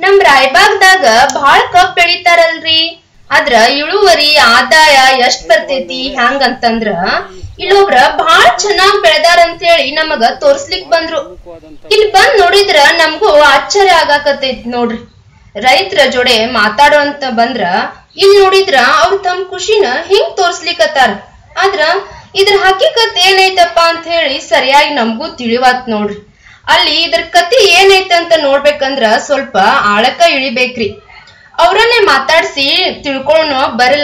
ನಮ್ ರಾಯಬಾಗ್ದಾಗ ಬಾಳ ಕಬ್ಬ್ ಬೆಳಿತಾರಲ್ರಿ ಅದ್ರ ಇಳುವರಿ ಆದಾಯ ಎಷ್ಟ್ ಬರ್ತೈತಿ ಹ್ಯಾಂಗಂತಂದ್ರ ಇಲ್ಲೊಬ್ರ ಬಾಳ ಚೆನ್ನಾಗ್ ಬೆಳೆದಾರ ಅಂತೇಳಿ ನಮಗ ತೋರ್ಸ್ಲಿಕ್ ಬಂದ್ರು ಇಲ್ಲಿ ಬಂದ್ ನೋಡಿದ್ರ ನಮಗೂ ಆಶ್ಚರ್ಯ ಆಗಾಕತ್ತೈತಿ ನೋಡ್ರಿ ರೈತರ ಜೋಡೆ ಮಾತಾಡೋಂತ ಬಂದ್ರ ಇಲ್ಲಿ ನೋಡಿದ್ರ ಅವ್ರು ತಮ್ಮ ಖುಷಿನ ಹಿಂಗ್ ತೋರ್ಸ್ಲಿಕತ್ತಾರ ಆದ್ರ ಇದ್ರ ಹಕೀಕತ್ ಏನೈತಪ್ಪ ಅಂತ ಹೇಳಿ ಸರಿಯಾಗಿ ನಮಗೂ ತಿಳಿವಾತ್ ನೋಡ್ರಿ ಅಲ್ಲಿ ಇದ್ರ ಕತಿ ಏನೈತೆ ಅಂತ ನೋಡ್ಬೇಕಂದ್ರ ಸ್ವಲ್ಪ ಆಳಕ್ಕ ಇಳಿಬೇಕ್ರಿ ಅವ್ರನ್ನೇ ಮಾತಾಡ್ಸಿ ತಿಳ್ಕೊಳ್ಳೋಣ ಬರಲ್ಲ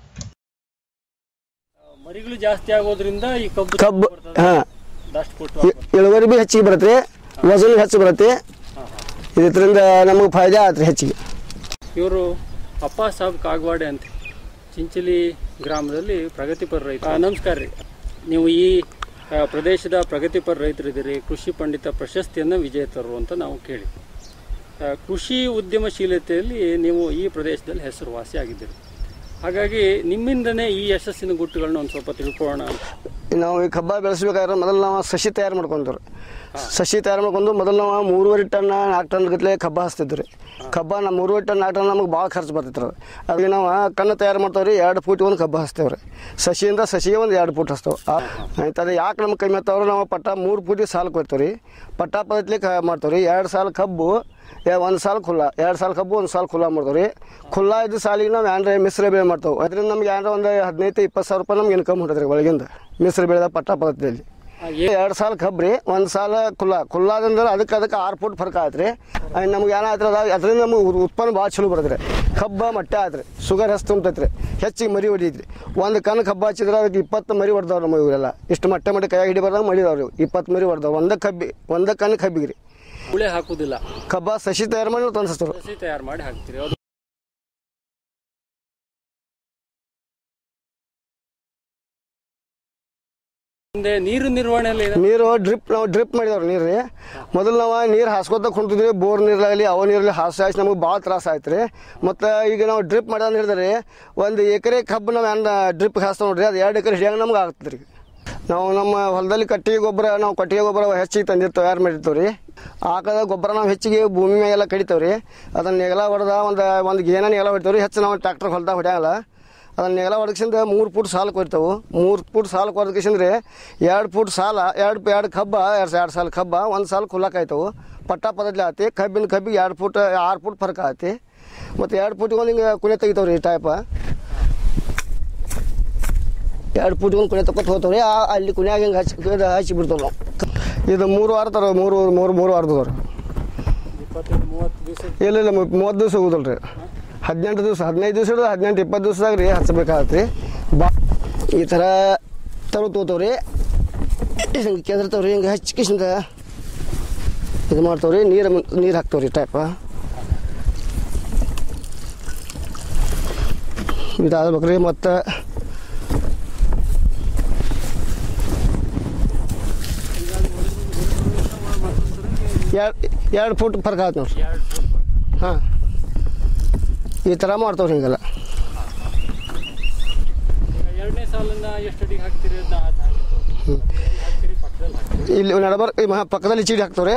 ಮರಿಗಳು ಜಾಸ್ತಿ ಆಗೋದ್ರಿಂದ ಈ ಕಬ್ಬು ಕಬ್ಬು ಹಾಂ ದಷ್ಟು ಕೊಟ್ಟು ಇಳುವರಿ ಭೀ ಹೆಚ್ಚಿಗೆ ಬರುತ್ತೆ ವಜನ್ ಹೆಚ್ಚು ಬರುತ್ತೆ ಇದರಿಂದ ನಮಗೆ ಫಾಯ್ದಾ ಆತ್ರಿ ಹೆಚ್ಚಿಗೆ ಇವರು ಅಪ್ಪ ಸಾಬ್ ಕಾಗವಾಡೆ ಅಂತ ಚಿಂಚಲಿ ಗ್ರಾಮದಲ್ಲಿ ಪ್ರಗತಿಪರ ರೈತ ಆ, ನಮಸ್ಕಾರ ರೀ ನೀವು ಈ ಆ, ಪ್ರದೇಶದ ಪ್ರಗತಿಪರ ರೈತರಿದ್ದೀರಿ ಕೃಷಿ ಪಂಡಿತ ಪ್ರಶಸ್ತಿಯನ್ನು ವಿಜೇತರು ಅಂತ ನಾವು ಕೇಳಿ ಆ, ಕೃಷಿ ಉದ್ಯಮಶೀಲತೆಯಲ್ಲಿ ನೀವು ಈ ಪ್ರದೇಶದಲ್ಲಿ ಹೆಸರುವಾಸಿ ಆಗಿದ್ದೀರಿ ಹಾಗಾಗಿ ನಿಮ್ಮಿಂದನೇ ಈ ಯಶಸ್ಸಿನ ಗುಟ್ಟುಗಳನ್ನ ಒಂದು ಸ್ವಲ್ಪ ತಿಳ್ಕೊಳ್ಳೋಣ ಅಂತ ನಾವು ಈ ಕಬ್ಬ ಬೆಳೆಸ್ಬೇಕಾದ್ರೆ ಮೊದಲು ನಾವು ಸಸಿ ತಯಾರು ಮಾಡ್ಕೊಂತೀವಿ ಸಸಿ ತಯಾರು ಮಾಡ್ಕೊಂಡು ಮೊದಲು ನಾವು ಮೂರುವರೆ ಟನ್ ನಾಲ್ಕು ಟನ್ ಗಟ್ಲೆ ಕಬ್ಬ ಹಚ್ತಿದ್ವಿ ಕಬ್ಬ ನಮ್ಮ ಮೂರುವರೆ ಟನ್ ನಾಲ್ಕು ಟನ್ ನಮಗೆ ಭಾಳ ಖರ್ಚು ಬರ್ತೈತೆ ರೀ ಅದಕ್ಕೆ ನಾವು ಕಣ್ಣು ತಯಾರು ಮಾಡ್ತಾವೆ ರೀ ಎರಡು ಫೂಟ್ ಒಂದು ಕಬ್ಬ ಹಚ್ತೇವೆ ರೀ ಸಸಿಯಿಂದ ಸಸಿಗೆ ಒಂದು ಎರಡು ಫೂಟ್ ಹಚ್ತೇವೆ ಆಯ್ತದ ಯಾಕೆ ನಮ್ಗೆ ಕಮ್ಮಿ ಆಗ್ತಾವ್ರೆ ನಾವು ಪಟ್ಟ ಮೂರು ಫೂಟಿಗೆ ಸಾಲು ಕೊಯ್ತೇವೆ ರೀ ಪಟ್ಟ ಪದ್ಧತಿ ಕ ಮಾಡ್ತೇವೆ ರೀ ಎರಡು ಸಾಲ ಕಬ್ಬು ಒಂದು ಸಾಲ ಖುಲ್ಲ ಎರಡು ಸಾಲ ಕಬ್ಬು ಒಂದು ಸಾಲ ಖುಲ್ಲ ಮಾಡ್ತೇವೆ ರೀ ಖುಲ್ಲ ಇದ್ದ ಸಾಲಿಗೆ ನಾವು ಏನ್ರ ಮಿಶ್ರ ಬೆಳೆ ಮಾಡ್ತೇವೆ ಅದರಿಂದ ನಮ್ಗೆ ಏನಾರ ಒಂದು ಹದಿನೈದು ಇಪ್ಪತ್ತು ಸಾವಿರ ರೂಪಾಯಿ ನಮ್ಗೆ ಇನ್ಕಮ್ ಹೊಂಟೈತೆ ರೀ ಒಳಗಿಂದ ಮಿಶ್ರ ಬೆಳೆದ ಪಟ್ಟ ಪದ್ಧತಿಯಲ್ಲಿ ಆ, ಏ- ಎರಡು ಸಾಲ ಕಬ್ಬು ರೀ ಒಂದು ಸಾಲ ಕುಲ್ಲ ಕುಲ್ಲಾದಂದ್ರೆ ಅದಕ್ಕೆ ಅದಕ್ಕೆ ಆರು ಫುಟ್ ಫರ್ಕ್ ಆಯ್ತು ರೀ ನಮ್ಗೆ ಏನಾಯ್ತು ಅದ ಅದರಿಂದ ನಮಗೆ ಉ- ಉತ್ಪನ್ನ ಭಾಳ ಚಲೋ ಬರುತ್ತೆ ರೀ ಕಬ್ಬ ಮಟ್ಟೆ ಆಯ್ತು ರೀ ಶುಗರ್ ಹೆಚ್ಚು ತುಂಬತೈತೆ ರೀ ಹೆಚ್ಚಿಗೆ ಮರಿ ಹೊಡಿಯೈತೆ ರೀ ಒಂದು ಕಣ್ಣು ಕಬ್ಬು ಹಚ್ಚಿದ್ರೆ ಅದಕ್ಕೆ ಇಪ್ಪತ್ತು ಮರಿ ಹೊಡೆದವ್ರು ನಮ್ಮ ಇವರೆಲ್ಲ ಇಷ್ಟು ಮಟ್ಟೆ ಮಟ್ಟೆ ಕೈ ಹಿಡಿಬಾರ್ದಾಗ ಮಡಿದವ್ರು ಇಪ್ಪತ್ತು ಮರಿ ಹೊಡೆದವ್ರು ಒಂದೇ ಕಬ್ಬಿ ಒಂದೇ ಕಣ್ಣು ಕಬ್ಬಿಗೆ ರೀ ಹುಳೆ ಹಾಕುವುದಿಲ್ಲ ಕಬ್ಬ ಸಸಿ ತಯಾರು ಮಾಡಿ ತಂದಿಸ್ತಾರೆ ಸಸಿ ತಯಾರು ಮಾಡಿ ಹಾಕ್ತೀರಿ ಅದು ಮುಂದೆ ನೀರು ನಿರ್ವಹಣೆಯಲ್ಲಿ ಏನಾದ್ರು ನೀರು ಡ್ರಿಪ್ ನಾವು ಡ್ರಿಪ್ ಮಾಡಿದವ್ರು ನೀರು ರೀ ಮೊದಲು ನಾವು ನೀರು ಹಾಸ್ಕೊತ ಕುಂತಿದ್ವಿ ಬೋರ್ ನೀರಾಗಲಿ ಅವ ನೀರಲ್ಲಿ ಹಾಸಿ ಹಾಸಿ ನಮಗೆ ಭಾಳ ತ್ರಾಸ ಆಯ್ತು ರೀ ಮತ್ತು ಈಗ ನಾವು ಡ್ರಿಪ್ ಮಾಡ್ದಂತ ಹೇಳಿದ್ರೆ ಒಂದು ಎಕರೆ ಕಬ್ಬು ನಾವು ಏನು ಡ್ರಿಪ್ ಹಾಸ್ತಾವ ನೋಡ್ರಿ ಅದು ಎರಡು ಎಕರೆ ಹಿಡಿಯಂಗೆ ನಮ್ಗೆ ಆಗ್ತದೆ ರೀ ನಾವು ನಮ್ಮ ಹೊಲದಲ್ಲಿ ಕಟ್ಟಿಗೆ ಗೊಬ್ಬರ ನಾವು ಕಟ್ಟಿಗೆ ಗೊಬ್ಬರ ಹೆಚ್ಚಿಗೆ ತಂದಿರ್ತೀವಿ ತಯಾರು ಮಾಡಿರ್ತೀವಿ ರೀ ಹಾಕದ ಗೊಬ್ಬರ ನಾವು ಹೆಚ್ಚಿಗೆ ಭೂಮಿ ಮ್ಯಾಗೆಲ್ಲ ಕಡಿತೇವೆ ರೀ ಅದನ್ನ ನೆಗಲ ಹೊಡೆದ ಒಂದು ಒಂದು ಗೇನ ನೆಗಲ ಹೊಡಿತೇವೆ ರೀ ಹೆಚ್ಚು ನಾವು ಟ್ರ್ಯಾಕ್ಟರ್ ಹೊಲ್ದಾಗ ಹೊಡ್ಯಾಂಗಲ್ಲ ಅದನ್ನ ನೆಗಲ ಹೊಡಕ್ಸಿಂದ ಮೂರು ಫುಟ್ ಸಾಲ ಕೊಡ್ತಾವೆ ಮೂರು ಫುಟ್ ಸಾಲ ಕೊಡ್ಕೇಸಂದ್ರೆ ಎರಡು ಫುಟ್ ಸಾಲ ಎರಡು ಎರಡು ಕಬ್ಬ ಎರಡು ಎರಡು ಸಾಲ ಕಬ್ಬ ಒಂದು ಸಾಲ ಕುಲ್ಲಕ್ಕೆ ಆಯ್ತವು ಪಟ್ಟ ಪದ್ಧತಿ ಆತಿ ಕಬ್ಬಿನ ಕಬ್ಬಿಗೆ ಎರಡು ಫುಟ್ ಆರು ಫುಟ್ ಫರ್ಕ್ ಆತಿ ಮತ್ತು ಎರಡು ಫುಟ್ಗೆ ಒಂದು ಹಿಂಗೆ ಕುನೆ ತೆಗಿತಾವೆ ರೀ ಈ ಟೈಪ ಎರಡು ಫುಟ್ಗೆ ಒಂದು ಕುನೆ ತಗೊತ ಹೋಗ್ತಾವೆ ರೀ ಆ- ಅಲ್ಲಿ ಕುನ್ಯಾಗ ಹಿಂಗೆ ಹಚ್ಚಿ ಇದು ಹಚ್ಚಿ ಬಿಡ್ತಾವೆ ನಾವು ಇದು ಮೂರು ವಾರ ತರ ಮೂರು ಮೂರು ಮೂರು ವಾರದವ್ರು ಇಪ್ಪತ್ತೈದು ಮೂವತ್ತು ದಿವಸ ಇಲ್ಲ ಇಲ್ಲ ಮು- ಮೂವತ್ತು ದಿವಸ ಹೋಗುದಲ್ಲ ರೀ ಹದಿನೆಂಟು ದಿವಸ ಹದಿನೈದು ದಿವಸ ಹಿಡಿದು ಹದಿನೆಂಟು ಇಪ್ಪತ್ತು ದಿವಸದಾಗ ರೀ ಹಚ್ಚಬೇಕಾಗತ್ತೆ ರೀ ಬಾ ಈ ಥರ ತರು ತೋತಾವ ರೀ ಹಿಂಗೆ ಕೆದರ್ತಾವ ರೀ ಹಿಂಗೆ ಹಚ್ಚಿ ಕಿಸಿಂದ ಇದು ಮಾಡ್ತಾವ ರೀ ನೀರು ನೀರು ಹಾಕ್ತಾವ ರೀ ಟೈಪ ಇದಾಗ್ಬೇಕ್ರಿ ಮತ್ತು ಎರಡು ಎರಡು ಫುಟ್ ಫರ್ಕ್ ಆಯ್ತು ನೋಡ್ರಿ ಎರಡು ಫುಟ್ ಹಾಂ ಈ ಥರ ಮಾಡ್ತಾವ್ರಿ ಹಿಂಗೆಲ್ಲ ಈಗ ಎರಡನೇ ಸಾಲನ್ನ ಎಷ್ಟು ಅಡಿಗೆ ಹಾಕ್ತೀರಿ ಅದನ್ನ ಅದು ಹಾಕಿತ್ತು ಹಾಕ್ತೀರಿ ಪಕ್ಕದಲ್ಲಿ ಹಾಕ್ತೀರಿ ಇಲ್ಲಿ ನಡಬರ್ ಈ ಮಹಾ ಪಕ್ಕದಲ್ಲಿ ಚೀಡಿ ಹಾಕ್ತಾವ್ರಿ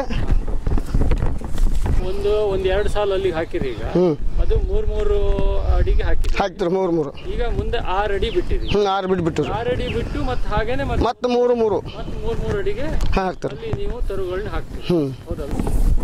ಒಂದು ಒಂದು ಎರಡು ಸಾಲ ಅಲ್ಲಿಗೆ ಹಾಕಿರಿ ಈಗ ಹ್ಞೂ ಅದು ಮೂರು ಮೂರು ಅಡಿಗೆ ಹಾಕಿರಿ ಹಾಕ್ತಾರೆ ಮೂರು ಮೂರು ಈಗ ಮುಂದೆ ಆರು ಅಡಿ ಬಿಟ್ಟಿರಿ ಹ್ಞೂ ಆರು ಬಿಟ್ಟು ಬಿಟ್ಟು ಆರು ಅಡಿ ಬಿಟ್ಟು ಮತ್ತೆ ಹಾಗೇನೆ ಮತ್ತೆ ಮತ್ತು ಮೂರು ಮೂರು ಮತ್ತೆ ಮೂರು ಮೂರು ಅಡಿಗೆ ಹಾಂ ಹಾಕ್ತಾರೆ ಅಲ್ಲಿ ನೀವು ತರುಗಳನ್ನ ಹಾಕ್ತೀರಿ ಹ್ಞೂ ಹೌದಲ್ಲ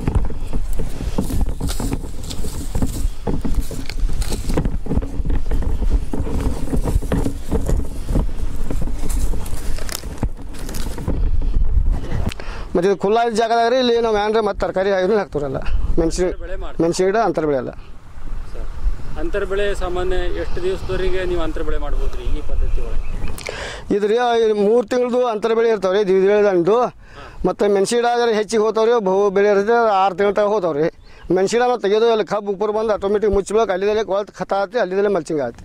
ಮತ್ತು ಇದು ಖುಲ್ಲಾ ಇದ್ದ ಜಾಗದಾಗ ರೀ ಇಲ್ಲಿ ನಾವು ಏನ್ರ ಮತ್ತು ತರಕಾರಿ ಇದನ್ನ ಹಾಕ್ತಾರಲ್ಲ ಮೆಣಸಿನ ಬೆಳೆ ಮಾಡಿ ಮೆಣಸಿನ ಗಿಡ ಅಂತರ ಬೆಳೆಯಲ್ಲ ಸರ್ ಅಂತರ ಬೆಳೆ ಸಾಮಾನ್ಯ ಎಷ್ಟು ದಿವಸದವರೆಗೆ ನೀವು ಅಂತರ ಬೆಳೆ ಮಾಡ್ಬೋದ್ರಿ ಈ ಪದ್ಧತಿ ಒಳಗೆ ಇದು ರೀ ಮೂರು ತಿಂಗಳದು ಅಂತರ ಬೆಳೆ ಇರ್ತಾವೆ ರೀ ದ್ವಿದಳ ದಂಡು ಮತ್ತು ಮೆಣಸಿನ ಗಿಡ ಆದ್ರೆ ಹೆಚ್ಚಿಗೆ ಹೋಗ್ತಾವ್ರಿ ಬಹು ಬೆಳೆ ಇರುತ್ತೆ ಆರು ತಿಂಗಳ ತನಕ ಹೋಗ್ತಾವ್ರಿ ಮೆಣಸಿನ ಗಿಡ ನಾವು ತೆಗೆದು ಅಲ್ಲಿ ಕಬ್ಬು ಉಪ್ಪರ್ ಬಂದು ಆಟೋಮೆಟಿಕ್ ಮುಚ್ಚಬೇಕು ಅಲ್ಲಿದಲ್ಲೇ ಕೊಳತು ಖತ ಆತಿ ಅಲ್ಲಿದಲ್ಲೇ ಮಲ್ಚಿಂಗ್ ಆತಿ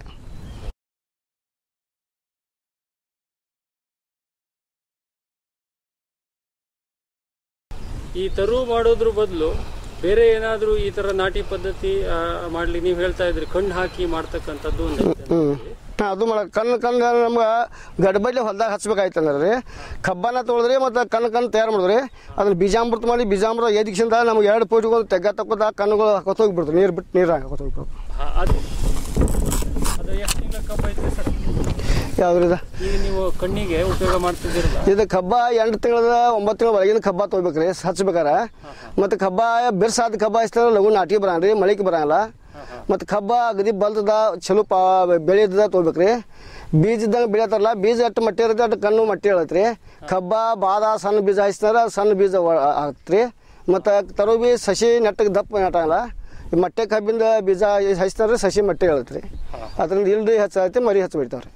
ಈ ತರು ಮಾಡೋದ್ರ ಬದಲು ಬೇರೆ ಏನಾದರೂ ಈ ತರ ನಾಟಿ ಪದ್ಧತಿ ಆ, ಮಾಡ್ಲಿ ನೀವು ಹೇಳ್ತಾ ಇದ್ರಿ ಕಣ್ಣು ಹಾಕಿ ಮಾಡ್ತಕ್ಕಂಥದ್ದು ಒಂದು ಐತೆ ಹ್ಞೂ ನಮ್ಮಲ್ಲಿ. ಹಾಂ ಅದು ಮಾಡ ಕಣ್ಣು ಕಣ್ಣು ನಮ್ಗೆ ಗಡ್ಬಡ್ಲಿ ಹೊಲ್ದಾಗ ಹಚ್ಬೇಕಾಯ್ತು ಅಂದ್ರೆ ರೀ ಕಬ್ಬನ ತೊಳೆದ್ರಿ ಮತ್ತು ಕಣ್ಣು ಕಣ್ಣು ತಯಾರು ಮಾಡಿದ್ರಿ ಅದನ್ನ ಬೀಜಾಮೃತ ಮಾಡಿ ಬೀಜಾಮೃತ ಎದಿಕ್ಸಿಂದ ನಮ್ಗೆ ಎರಡು ಪೋಟಿಗೆ ತೆಗ್ಗ ತಕ್ಕೋದ ಕಣ್ಣುಗಳು ಹಾಕೋತ ಹೋಗ್ಬಿಡ್ತು ನೀರು ಬಿಟ್ಟು ನೀರು ಹಾಕೋತ ಹೋಗ್ಬಿಡ್ತು ಹಾ, ಅದು ಅದು ಎಷ್ಟು ತಿಂಗಳ ಕಬ್ಬ ಐತ್ರಿ ಸರ್ ಯಾವ್ದ್ರಿಂದ ಈಗ ನೀವು ಕಣ್ಣಿಗೆ ಉಪಯೋಗ ಮಾಡ್ತಿದ್ದೀರಲ್ಲ ಇದು ಕಬ್ಬ ಎಂಟು ತಿಂಗಳ ಒಂಬತ್ತು ತಿಂಗಳ ಒಳಗಿನ ಕಬ್ಬ ತೊಗೋಬೇಕ್ರಿ ಹಚ್ಬೇಕಾರ ಮತ್ತು ಕಬ್ಬ ಬಿರ್ಸಾದ ಕಬ್ಬ ಹಚ್ತಾರೆ ಲಘು ನಾಟಿ ಬರಂಗ್ರಿ ಮಳಿಗೆ ಬರಂಗಿಲ್ಲ ಮತ್ತು ಕಬ್ಬ ಅಗದಿ ಬಲ್ತದ ಚಲೋ ಪಾ ಬೆಳೆದ ತೊಗೋಬೇಕ್ರಿ ಬೀಜದಂಗೆ ಬೆಳೆತಾರಲ್ಲ ಬೀಜ ಎಷ್ಟು ಮಟ್ಟಿ ಇರುತ್ತೆ ಅಷ್ಟು ಕಣ್ಣು ಮಟ್ಟಿ ಹೇಳತ್ರಿ ಕಬ್ಬ ಬಾದ ಸಣ್ಣ ಬೀಜ ಹಚ್ತಾರ ಸಣ್ಣ ಬೀಜ ಹಾಕ್ತ್ರಿ ಮತ್ತು ತರೋ ಬಿ ಸಸಿ ನೆಟ್ಟಗೆ ದಪ್ಪ ನೆಟ್ಟಂಗಿಲ್ಲ ಈ ಮಟ್ಟೆ ಕಬ್ಬಿಂದ ಬೀಜ ಹಚ್ತಾರೆ ಸಸಿ ಮಟ್ಟಿ ಹೇಳತ್ರಿ ಅದರಿಂದ ಇಲ್ರಿ ಹಚ್ಚೈತಿ ಮರಿ ಹಚ್ಚಿ ಬಿಡ್ತಾವ್ರಿ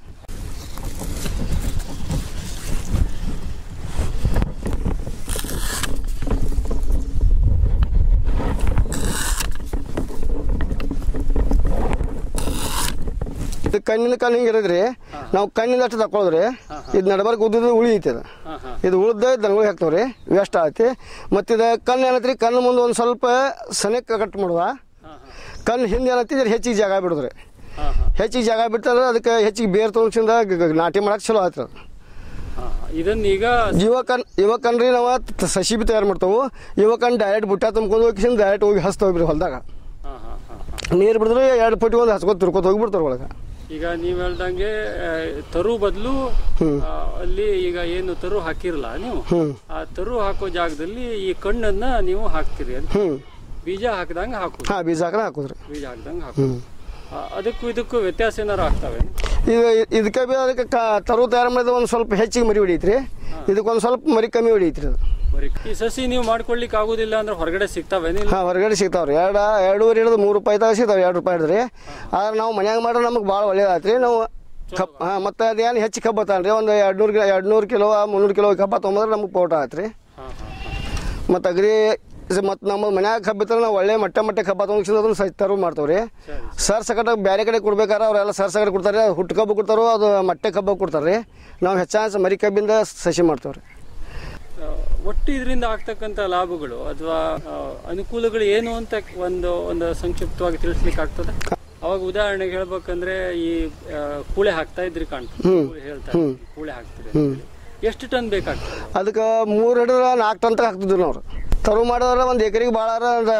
ಇದು ಕಣ್ಣಿನ ಕಣ್ಣು ಹಿಂಗೆ ಇರೋದ್ರಿ ನಾವು ಕಣ್ಣಿಂದ ಅಷ್ಟು ತಕೊಳ್ಳೋದ್ರಿ ಇದು ನಡಬರ್ಕ್ ಉದ್ದದ ಉಳಿ ಐತಿ ಅದು ಹಾಂ ಹಾಂ ಇದು ಉಳ್ದ ದನಗಳಿಗೆ ಹಾಕ್ತಾವ್ರಿ ವೇಸ್ಟ್ ಆಗತ್ತೆ ಮತ್ತು ಇದು ಕಣ್ಣು ಏನೈತ್ರಿ ಕಣ್ಣು ಮುಂದೆ ಒಂದು ಸ್ವಲ್ಪ ಸನಕ್ಕೆ ಕಟ್ ಮಾಡುವ ಹಾಂ ಹಾಂ ಕಣ್ಣು ಹಿಂದೆ ಏನೈತಿ ಇದ್ರ ಹೆಚ್ಚಿಗೆ ಜಾಗ ಬಿಡೋದ್ರಿ ಹಾಂ ಹಾಂ ಹೆಚ್ಚಿಗೆ ಜಾಗ ಬಿಡ್ತಾರೆ ಅದಕ್ಕೆ ಹೆಚ್ಚಿಗೆ ಬೇರ್ ತೊಗೊಂಡ್ಸಿಂದ ನಾಟಿ ಮಾಡಕ್ಕೆ ಚಲೋ ಆಯ್ತು ಅದು ಹಾಂ ಇದನ್ನ ಈಗ ಇವ ಕಣ್ ಇವ ಕಣ್ರಿ ನಾವು ತ- ಸಸಿ ಬಿ ತಯಾರು ಮಾಡ್ತಾವು ಇವ ಕಣ್ ಡೈರೆಕ್ಟ್ ಬುಟ್ಟ ತುಂಬ್ಕೊಂಡು ಹೋಗಿ ಡೈರೆಕ್ಟ್ ಹೋಗಿ ಹಚ್ತಾವ್ರಿ ಹೊಲ್ದಾಗ ಹಾಂ ಹಾಂ ಹಾಂ ಹಾಂ ನೀರು ಬಿಡಿದ್ರೆ ಎರಡು ಪಟ್ಟಿ ಒಂದು ಹಚ್ಕೊತ ತಿರ್ಕೊತ ಹೋಗ್ಬಿಡ್ತಾರೆ ಒಳಗೆ ಈಗ ನೀವು ಹೇಳ್ದಂಗೆ ಆ, ತರು ಬದಲು ಅಲ್ಲಿ ಈಗ ಏನು ತರು ಹಾಕಿರಲ್ಲ ನೀವು ಹ್ಞೂ ಆ ತರು ಹಾಕೋ ಜಾಗದಲ್ಲಿ ಈ ಕಣ್ಣನ್ನ ನೀವು ಹಾಕ್ತೀರಿ ಅಂತ ಹ್ಞೂ ಬೀಜ ಹಾಕಿದಂಗೆ ಹಾಕೋದು ಹಾಂ ಬೀಜ ಹಾಕಿ ಹಾಕೋದ್ರಿ ಬೀಜ ಹಾಕಿದಂಗೆ ಹಾಕೋದು ಆ, ಅದಕ್ಕೂ ಇದಕ್ಕೂ ವ್ಯತ್ಯಾಸ ಏನಾರು ಆಗ್ತವೆ ಇದು ಇದಕ್ಕೆ ಬಿ ಅದಕ್ಕೆ ಕ ತರು ತಯಾರು ಮಾಡಿದ ಒಂದು ಸ್ವಲ್ಪ ಹೆಚ್ಚಿಗೆ ಮರಿ ಹೊಡೀತ್ರಿ ಇದಕ್ಕೆ ಒಂದು ಸ್ವಲ್ಪ ಮರಿ ಕಮ್ಮಿ ಹೊಡೀತ್ರಿ ಅದು ಬರೀ ಈ ಸಸಿ ನೀವು ಮಾಡ್ಕೊಳ್ಲಿಕ್ಕೆ ಆಗುದಿಲ್ಲ ಅಂದ್ರೆ ಹೊರಗಡೆ ಸಿಗ್ತಾವೆ ನೀವು ಹಾಂ ಹೊರಗಡೆ ಸಿಗ್ತಾವ್ರಿ ಎರಡು ಎರಡೂವರೆ ಹಿಡಿದು ಮೂರು ರೂಪಾಯಿ ತಗ ಸಿಗ್ತಾವೆ ಎರಡು ರೂಪಾಯಿ ಹಿಡಿದ್ರಿ ಆದ್ರೆ ನಾವು ಮನ್ಯಾಗ ಮಾಡ್ರೆ ನಮಗೆ ಭಾಳ ಒಳ್ಳೇದಾಯ್ತು ರೀ ನಾವು ಕಪ್ ಹಾಂ ಮತ್ತು ಅದೇನು ಹೆಚ್ಚು ಕಬ್ಬು ರೀ ಒಂದು ಎರಡು ನೂರು ಎರಡು ನೂರು ಕಿಲೋ ಮುನ್ನೂರು ಕಿಲೋ ಕಬ್ಬ ತೊಗೊಂಬಂದ್ರೆ ನಮಗೆ ಪೋಟ ಆಯ್ತು ರೀ ಹಾಂ ಹಾಂ ಹಾಂ ಮತ್ತು ಅಗ್ರಿ ಮತ್ತು ನಮ್ಮ ಮನ್ಯಾಗ ಕಬ್ಬು ಇತ್ತಂದ್ರೆ ನಾವು ಒಳ್ಳೆ ಮಟ್ಟ ಮಟ್ಟ ಕಬ್ಬ ತೊಗೊಂಡು ಅದನ್ನು ಸಹಿ ತರು ಮಾಡ್ತಾವೆ ರೀ ಸರಿ ಸರ್ ಸಕಟ ಬೇರೆ ಕಡೆ ಕೊಡ್ಬೇಕಾರೆ ಅವರೆಲ್ಲ ಸರ್ ಸಕಟ ಕೊಡ್ತಾರೆ ಹುಟ್ಟು ಕಬ್ಬು ಕೊಡ್ತಾರೋ ಅದು ಮಟ್ಟೆ ಕಬ್ಬು ಕೊಡ್ತಾರೆ ರೀ ನಾವು ಹೆಚ್ಚಾಗಿ ಮರಿ ಕಬ್ಬಿಂದ ಸಸಿ ಮಾಡ್ತೇವೆ ರೀ ಆ, ಒಟ್ಟು ಇದರಿಂದ ಆಗ್ತಕ್ಕಂಥ ಲಾಭಗಳು ಅಥವಾ ಆ, ಅನುಕೂಲಗಳು ಏನು ಅಂತ ಒಂದು ಒಂದು ಸಂಕ್ಷಿಪ್ತವಾಗಿ ತಿಳಿಸ್ಲಿಕ್ಕೆ ಆಗ್ತದೆ ಅವಾಗ ಉದಾಹರಣೆಗೆ ಹೇಳ್ಬೇಕಂದ್ರೆ ಈ ಆ, ಕೂಳೆ ಹಾಕ್ತಾ ಇದ್ರಿ ಕಾಣ್ತದೆ ಕೂಳೆ ಹೇಳ್ತಾ ಇದ್ರಿ, ಕೂಳೆ ಹಾಕ್ತೀರಿ ಅಂತ ಹೇಳಿ. ಎಷ್ಟು ಟನ್ ಬೇಕಾಗ್ತದೆ ಅದಕ್ಕೆ ಮೂರು ಹಿಡಿದ್ರೆ ನಾಲ್ಕು ಟನ್ ತಗ ಹಾಕ್ತಿದ್ವಿ ನಾವು ತರು ಮಾಡಿದ್ರೆ ಒಂದು ಎಕರೆಗೆ ಭಾಳ ಒಂದು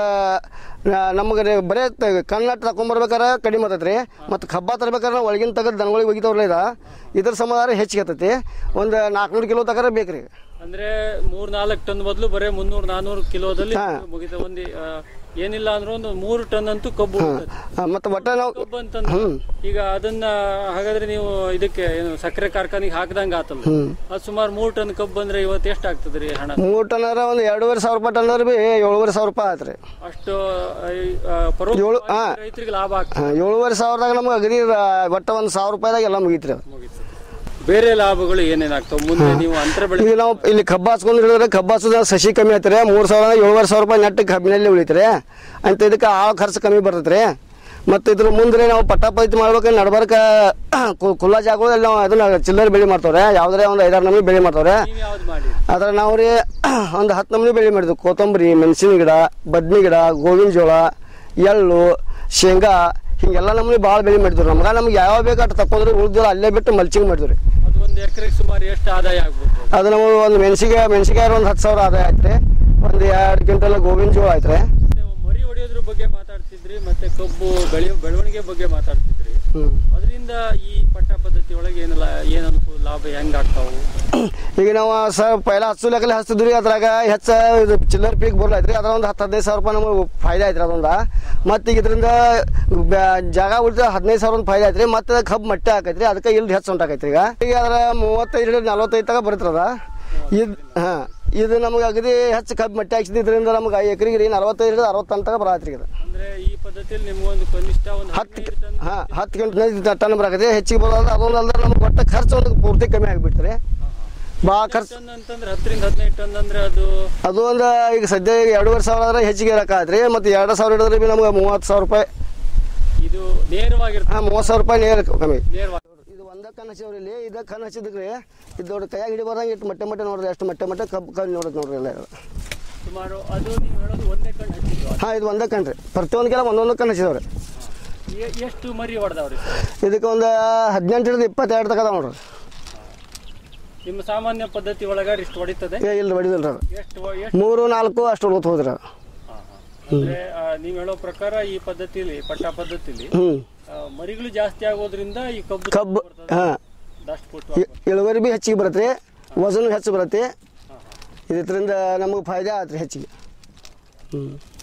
ನಮಗೆ ರೀ ಬರೇ ತ- ಕಣ್ಣಟ್ಟು ತಗೊಂಬರ್ಬೇಕಾರೆ ಕಡಿಮೆ ಆತೈತೆ ರೀ ಮತ್ತು ಕಬ್ಬ ತರ್ಬೇಕಾದ್ರೆ ಒಳಗಿನ ತೆಗೆದು ದನಗಳಿಗೆ ಒಗಿತಾವ್ರಲ್ಲ ಇದ ಇದ್ರ ಸಮಾಧಾನ ಹೆಚ್ಚಿಗೆ ಆತೈತಿ ಒಂದು ನಾಲ್ಕುನೂರು ಕಿಲೋ ತಗರ ಬೇಕು ರೀ ಅಂದ್ರೆ ಮೂರ್ ನಾಲ್ಕು ಟನ್ ಬದಲು ಬರೀ ಮುನ್ನೂರ್ ನಾನೂರು ಕಿಲೋದಲ್ಲಿ ಹಾ. ಮುಗಿತ ಒಂದು ಆ, ಏನಿಲ್ಲ ಅಂದ್ರೆ ಒಂದು ಮೂರು ಟನ್ ಅಂತೂ ಕಬ್ಬು ಹೋಗ್ತದೆ. ಮತ್ತು ಒಟ್ಟು ನಾವು ಕಬ್ಬು ಅಂತಂದ್ರೆ ಈಗ ಅದನ್ನ ಹಾಗಾದ್ರೆ ನೀವು ಇದಕ್ಕೆ ಏನು ಸಕ್ಕರೆ ಕಾರ್ಖಾನೆಗೆ ಹಾಕ್ದಂಗ ಆತಲ್ಲ ಅದು ಸುಮಾರು ಮೂರು ಟನ್ ಕಬ್ಬು ಅಂದ್ರೆ ಇವತ್ತು ಎಷ್ಟು ಆಗ್ತದೆ ರೀ ಹಣ ಮೂರು ಟನ್ನರ ಒಂದು ಎರಡೂವರೆ ಸಾವಿರ ರೂಪಾಯಿ ಟನ್ನರ್ ಬಿ ಏಳುವರೆ ಸಾವಿರ ರೂಪಾಯಿ ಆಯ್ತು ರೀ ಅಷ್ಟು ಆ, ಈ, ಆ, ಪರೋಕ್ಷ ಏಳು- ಹಾ. ರೈತರಿಗೆ ಲಾಭ ಆಗ್ತದೆ ಹಾಂ ಏಳುವರೆ ಸಾವಿರದಾಗ ನಮ್ಗೆ ಅಗದಿ ರ- ಒಟ್ಟು ಒಂದು ಸಾವಿರ ರೂಪಾಯಿದಾಗ ಎಲ್ಲ ಮುಗೀತು ರೀ ಅದು ಮುಗೀತು. ಬೇರೆ ಲಾಭಗಳು ಏನೇನಾಗ್ತಾವ ಮುಂದೆ ನೀವು ಅಂತರ ಬೆಳೆ ಈಗ ನಾವು ಇಲ್ಲಿ ಕಬ್ಬ ಹಚ್ಕೊಂಡು ಹಿಡಿದ್ರೆ ಕಬ್ಬ ಹಚ್ಚೋದ ಸಸಿ ಕಮ್ಮಿ ಆಯ್ತಾರೆ ಮೂರು ಸಾವಿರ ಏಳುವರೆ ಸಾವಿರ ರೂಪಾಯಿ ನೆಟ್ ಕಬ್ಬಿನಲ್ಲಿ ಉಳಿತಾರೆ ಅಂತ ಇದಕ್ಕೆ ಆಳು ಖರ್ಚು ಕಮ್ಮಿ ಬರ್ತೈತೆ ರೀ ಮತ್ತು ಇದ್ರ ಮುಂದೆ ನಾವು ಪಟ್ಟ ಪದ್ಧತಿ ಮಾಡ್ಬೇಕು ನಡ್ಬರ್ಕ ಕುಲ್ಲ ಜಾಗಗಳಲ್ಲಿ ನಾವು ಅದನ್ನ ಚಿಲ್ಲರೆ ಬೆಳೆ ಮಾಡ್ತಾವ್ರೆ ಯಾವುದೇ ಒಂದು ಐದಾರು ನಮೂನಿ ಬೆಳೆ ಮಾಡ್ತಾವ್ರೆ ನೀವು ಯಾವ್ದು ಮಾಡಿ ಅದ್ರ ನಾವು ರೀ ಒಂದು ಹತ್ತು ನಮೂನಿ ಬೆಳೆ ಮಾಡಿದ್ವಿ ಕೊತ್ತಂಬರಿ ಮೆಣಸಿನ ಗಿಡ ಬದ್ನಿ ಗಿಡ ಗೋವಿನ ಜೋಳ ಎಳ್ಳು ಶೇಂಗಾ ಹಿಂಗೆಲ್ಲ ನಮೂನಿ ಭಾಳ ಬೆಳೆ ಮಾಡಿದ್ವಿ ನಮ್ಗೆ ನಮ್ಗೆ ಯಾವ ಬೇಕು ಅಷ್ಟು ತಕೊಂಡ್ರೆ ಉಳಿದಿಲ್ಲ ಅಲ್ಲೇ ಬಿಟ್ಟು ಮಲ್ಚಿಂಗ್ ಮಾಡಿದ್ವಿ ರೀ ಅದು ಒಂದು ಎಕರೆಗೆ ಸುಮಾರು ಎಷ್ಟು ಆದಾಯ ಆಗ್ಬೋದು ಅದು ನಾವು ಒಂದು ಮೆಣಸಿಗೆ ಮೆಣಸಿಕಾಯಿ ಒಂದು ಹತ್ತು ಸಾವಿರ ಆದಾಯ ಆಯ್ತು ರೀ ಒಂದು ಎರಡು ಕ್ವಿಂಟಲ್ ಗೋವಿನ ಜೋಳ ಆಯ್ತು ರೀ ನೀವು ಮರಿ ಹೊಡೆಯೋದ್ರ ಬಗ್ಗೆ ಮಾತಾಡ್ತಿದ್ರಿ ಮತ್ತೆ ಕಬ್ಬು ಬೆಳೆಯೋ ಬೆಳವಣಿಗೆ ಬಗ್ಗೆ ಮಾತಾಡ್ತಿದ್ರಿ ಹ್ಞೂ ಅದರಿಂದ ಈ ಪಟ್ಟ ಪದ್ಧತಿ ಒಳಗೆ ಏನಲ್ಲ ಏನು ಅನುಕೂಲ ಲಾಭ ಹೆಂಗ್ ಆಗ್ತಾವು ಈಗ ನಾವು ಸರ್ ಪೈಲ ಹಚ್ಚು ಲೆಕ್ಕಲೆ ಹಚ್ತಿದ್ರಿ ಅದ್ರಾಗ ಹೆಚ್ಚ ಇದು ಚಿಲ್ಲರ್ ಪೀಕ್ ಬರ್ಲೈತ್ರಿ ಅದ್ರ ಒಂದು ಹತ್ತು ಹದಿನೈದು ಸಾವಿರ ರೂಪಾಯಿ ನಮಗೆ ಫಾಯ್ದೆ ಐತ್ರಿ ಅದೊಂದು ಮತ್ತು ಈಗ ಇದರಿಂದ ಬ್ಯಾ- ಜಾಗ ಉಳಿದ ಹದಿನೈದು ಸಾವಿರ ಒಂದು ಫಾಯ್ದೆ ಐತ್ರಿ ಮತ್ತು ಕಬ್ಬು ಮಟ್ಟೆ ಹಾಕೈತ್ರಿ ಅದಕ್ಕೆ ಇಲ್ಲಿ ಹೆಚ್ಚು ಉಂಟಾಕೈತ್ರಿ ಈಗ ಈಗ ಅದರ ಮೂವತ್ತೈದು ಹಿಡಿದು ನಲ್ವತ್ತೈದು ತಗ ಬರ್ತದ ಇದು ಹಾಂ ಇದು ನಮಗೆ ಅಗದಿ ಹೆಚ್ಚು ಕಬ್ಬು ಮಟ್ಟೆ ಹಾಕ್ಸಿದ್ರಿಂದ ನಮ್ಗೆ ಎಕರೆಗೆ ರೀ ನಲ್ವತ್ತೈದು ಹಿಡಿದು ಅರವತ್ತು ಟನ್ ತಗ ಬರತ್ರಿ ಇದು ಅಂದ್ರೆ ಈ ಪದ್ಧತಿಯಲ್ಲಿ ನಿಮ್ಗೊಂದು ಕನಿಷ್ಠ ಒಂದು ಹತ್ತು ಹದಿನೈದು ಟನ್ ಹಾಂ ಹತ್ತು ಗಂಟೆ ಟನ್ ಬರಾಕೈತಿ ಹೆಚ್ಚಿಗೆ ಬರೋದು ಅದೊಂದು ಅಲ್ದ್ರೆ ನಮ್ಗೆ ಒಟ್ಟು ಖರ್ಚು ಒಂದು ಪೂರ್ತಿ ಕಮ್ಮಿ ಆಗಿಬಿಡ್ತಾರೆ ಭಾಳ ಖರ್ಚು ಟನ್ ಅಂತಂದ್ರೆ ಹತ್ತರಿಂದ ಹದಿನೈದು ಟನ್ ಅಂದ್ರೆ ಅದು ಅದು ಒಂದು ಈಗ ಸದ್ಯ ಈಗ ಎರಡೂವರೆ ಸಾವಿರ ಆದ್ರೆ ಹೆಚ್ಚಿಗೆ ಇರಕ್ಕಾದ್ರಿ ಮತ್ತು ಎರಡು ಸಾವಿರ ಹಿಡಿದ್ರೆ ಬಿ ನಮ್ಗೆ ಮೂವತ್ತು ಸಾವಿರ ರೂಪಾಯಿ ಇದು ನೇರವಾಗಿರ್ತದೆ ಹಾಂ ಮೂವತ್ತು ಸಾವಿರ ರೂಪಾಯಿ ನೇರ ಕಮ್ಮಿ ನೇರವಾಗಿ ಇದು ಒಂದೇ ಕಣ್ಣು ಹಚ್ಚಿವ್ರಿ ಇಲ್ಲಿ ಇದು ಕಣ್ಣು ಹಚ್ಚಿದ್ರಿ ಇದು ದೊಡ್ಡ ಕೈಯಾಗ ಹಿಡಿಬಾರ್ದಂಗೆ ಇಟ್ಟು ಮಟ್ಟೆ ಮಟ್ಟೆ ನೋಡ್ರಿ ಎಷ್ಟು ಮಟ್ಟೆ ಮಟ್ಟೆ ಕಬ್ಬು ಕಣ್ಣು ನೋಡೋದು ನೋಡ್ರಿ ಎಲ್ಲ ಸುಮಾರು ಅದು ನೀವು ಹೇಳೋದು ಒಂದೇ ಕಣ್ಣು ಹಚ್ಚಿದ್ದು ಹಾಂ ಇದು ಒಂದೇ ಕಣ್ಣು ರೀ ಪ್ರತಿಯೊಂದು ಕೆಲ ಒಂದೊಂದು ಕಣ್ಣು ಹಚ್ಚಿದವ್ರಿ ಎ- ಎಷ್ಟು ಮರಿ ಹೊಡೆದವ್ರಿ ಸರ್ ಇದಕ್ಕೆ ಒಂದು ಹದಿನೆಂಟರಿಂದ ಇಪ್ಪತ್ತೆರಡು ತಗದ ನೋಡ್ರಿ ನಿಮ್ಮ ಸಾಮಾನ್ಯ ಪದ್ಧತಿ ಒಳಗಾರ ಇಷ್ಟು ಹೊಡಿತದೆ ಏ ಇಲ್ಲ ಬಡಿದಿಲ್ಲ ಅದು ಎಷ್ಟು ವ- ಎಷ್ಟು ಮೂರು ನಾಲ್ಕು ಅಷ್ಟು ಹೊಡ್ಕೊತ ಹೋದ್ರಿ ಅದು ಹಾ, ಹಾ. ಅಂದ್ರೆ ಆ, ನೀವ್ ಹೇಳೋ ಪ್ರಕಾರ ಈ ಪದ್ಧತಿಲಿ ಪಟ್ಟ ಪದ್ಧತಿಲಿ ಹ್ಞೂ ಆ, ಮರಿಗಳು ಜಾಸ್ತಿ ಆಗೋದ್ರಿಂದ ಈ ಕಬ್ಬು ಕಬ್ಬು ಹಾಂ ದಷ್ಟು ಕೊಟ್ಟು ಇಳುವರಿ ಭೀ ಹೆಚ್ಚಿಗೆ ಬರುತ್ತೆ ವಜನ್ ಹೆಚ್ಚು ಬರುತ್ತೆ ಇದರಿಂದ ನಮಗೆ ಫಾಯ್ದೆ ಆತ್ರಿ ಹೆಚ್ಚಿಗೆ ಹ್ಞೂ